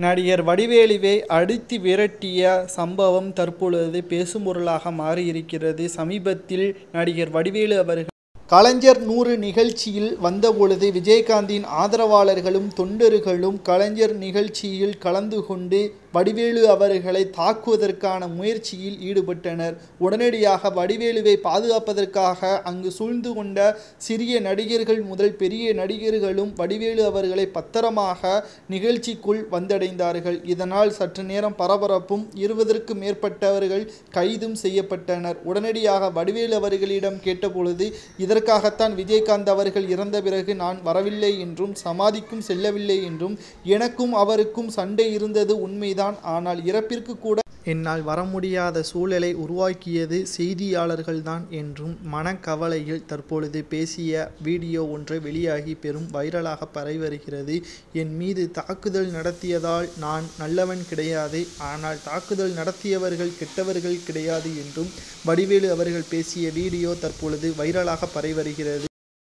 நடிகர் வடிவேலுவை அடித்து விரட்டிய சம்பவம் தற்பொழுது பேசும்பொருளாக மாறியிருக்கிறது சமீபத்தில் நடிகர் வடிவேலு அவர்கள் கலைஞர் நூறு நிகழ்ச்சியில் வந்தபொழுது விஜயகாந்தின் ஆதரவாளர்களும் தொண்டர்களும் கலைஞர் நிகழ்ச்சியில் கலந்து கொண்டு வடிவேலு அவர்களை தாக்குவதற்கான முயற்சியில் ஈடுபட்டனர் உடனடியாக வடிவேலுவை பாதுகாப்பதற்காக அங்கு சூழ்ந்து கொண்ட சிறிய நடிகர்கள் முதல் பெரிய நடிகர்களும் வடிவேலு அவர்களை பத்திரமாக நிகழ்ச்சிக்குள் வந்தடைந்தார்கள் இதனால் சற்று நேரம் பரபரப்பும் இருபதற்கும் மேற்பட்டவர்கள் கைதும் செய்யப்பட்டனர் உடனடியாக வடிவேலு அவர்களிடம் கேட்டபொழுது இதற்காகத்தான் விஜயகாந்த் அவர்கள் இறந்த பிறகு நான் வரவில்லை என்றும் சமாதிக்கும் செல்லவில்லை என்றும் எனக்கும் அவருக்கும் சண்டை இருந்தது உண்மைதான் ஆனால் இறப்பிற்கு கூட என்னால் வர முடியாத சூழலை உருவாக்கியது செய்தியாளர்கள்தான் என்றும் மனக்கவலையில் தற்பொழுது பேசிய வீடியோ ஒன்றை வெளியாகி பெரும் வைரலாக பரவி வருகிறது என் மீது தாக்குதல் நடத்தியதால் நான் நல்லவன் கிடையாது ஆனால் தாக்குதல் நடத்தியவர்கள் கெட்டவர்கள் கிடையாது என்றும் வடிவேலு அவர்கள் பேசிய வீடியோ தற்பொழுது வைரலாக பரவி வருகிறது